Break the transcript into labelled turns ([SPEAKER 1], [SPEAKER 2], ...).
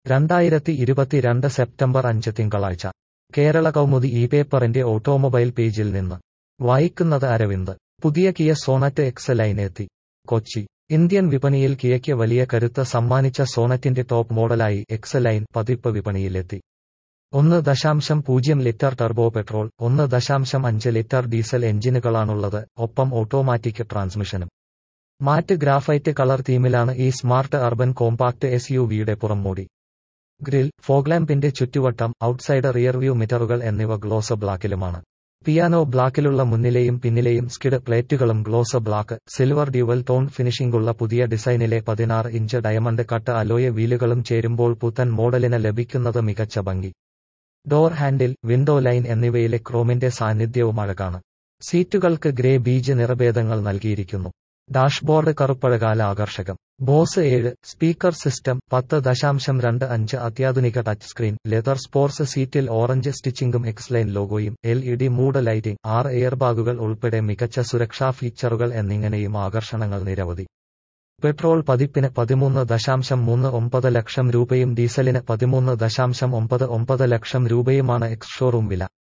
[SPEAKER 1] രണ്ടായിരത്തി ഇരുപത്തിരണ്ട് സെപ്റ്റംബർ അഞ്ച് തിങ്കളാഴ്ച കേരള കൗമുദി ഈ പേപ്പറിന്റെ ഓട്ടോമൊബൈൽ പേജിൽ നിന്ന് വായിക്കുന്നത് അരവിന്ദ് പുതിയ കിയ സോണറ്റ് എക്സ് ലൈൻ എത്തി കൊച്ചി ഇന്ത്യൻ വിപണിയിൽ കിയയ്ക്ക് വലിയ കരുത്ത് സമ്മാനിച്ച സോണറ്റിന്റെ ടോപ്പ് മോഡലായി എക്സ് ലൈൻ പതിപ്പ് വിപണിയിലെത്തി ഒന്ന് ദശാംശം പൂജ്യം ലിറ്റർ ടർബോ പെട്രോൾ ഒന്ന് ദശാംശം അഞ്ച് ലിറ്റർ ഡീസൽ എഞ്ചിനുകളാണുള്ളത് ഒപ്പം ഓട്ടോമാറ്റിക് ട്രാൻസ്മിഷനും മാറ്റ് ഗ്രാഫൈറ്റ് കളർ തീമിലാണ് ഈ smart urban compact S U വിയുടെ പുറംമൂടി ഗ്രിൽ ഫോഗ്ലാമ്പിന്റെ ചുറ്റുവട്ടം ഔട്ട്സൈഡ് റിയർവ്യൂ മിറ്ററുകൾ എന്നിവ ഗ്ലോസ് ബ്ലാക്കിലുമാണ് പിയാനോ ബ്ലാക്കിലുള്ള മുന്നിലെയും പിന്നിലെയും സ്കിഡ് പ്ലേറ്റുകളും gloss black silver dual tone ഫിനിഷിംഗുള്ള പുതിയ ഡിസൈനിലെ പതിനാറ് ഇഞ്ച് ഡയമണ്ട് കട്ട് അലോയ വീലുകളും ചേരുമ്പോൾ പുത്തൻ മോഡലിന് ലഭിക്കുന്നത് മികച്ച ഭംഗി ഡോർ ഹാൻഡിൽ വിൻഡോ ലൈൻ എന്നിവയിലെ ക്രോമിന്റെ സാന്നിധ്യവും അഴകാണ് സീറ്റുകൾക്ക് ഗ്രേ ബീജ് നിറഭേദങ്ങൾ നൽകിയിരിക്കുന്നു ഡാഷ്ബോർഡ് കറുപ്പഴകാല ആകർഷകം ബോസ് ഏഴ് സ്പീക്കർ സിസ്റ്റം പത്ത് ദശാംശം രണ്ട് അഞ്ച് അത്യാധുനിക ടച്ച് സ്ക്രീൻ ലെതർ സ്പോർട്സ് സീറ്റിൽ ഓറഞ്ച് സ്റ്റിച്ചിങ്ങും എക്സ്ലൈൻ ലോഗോയും L E D mood lighting ആറ് എയർബാഗുകൾ ഉൾപ്പെടെ മികച്ച സുരക്ഷാ ഫീച്ചറുകൾ എന്നിങ്ങനെയും ആകർഷണങ്ങൾ നിരവധി പെട്രോൾ പതിപ്പിന് പതിമൂന്ന് ദശാംശം മൂന്ന് ഒമ്പത് ലക്ഷം രൂപയും ഡീസലിന് പതിമൂന്ന് ദശാംശം ഒമ്പത് ഒമ്പത് ലക്ഷം രൂപയുമാണ് എക്സ് ഷോറൂം വില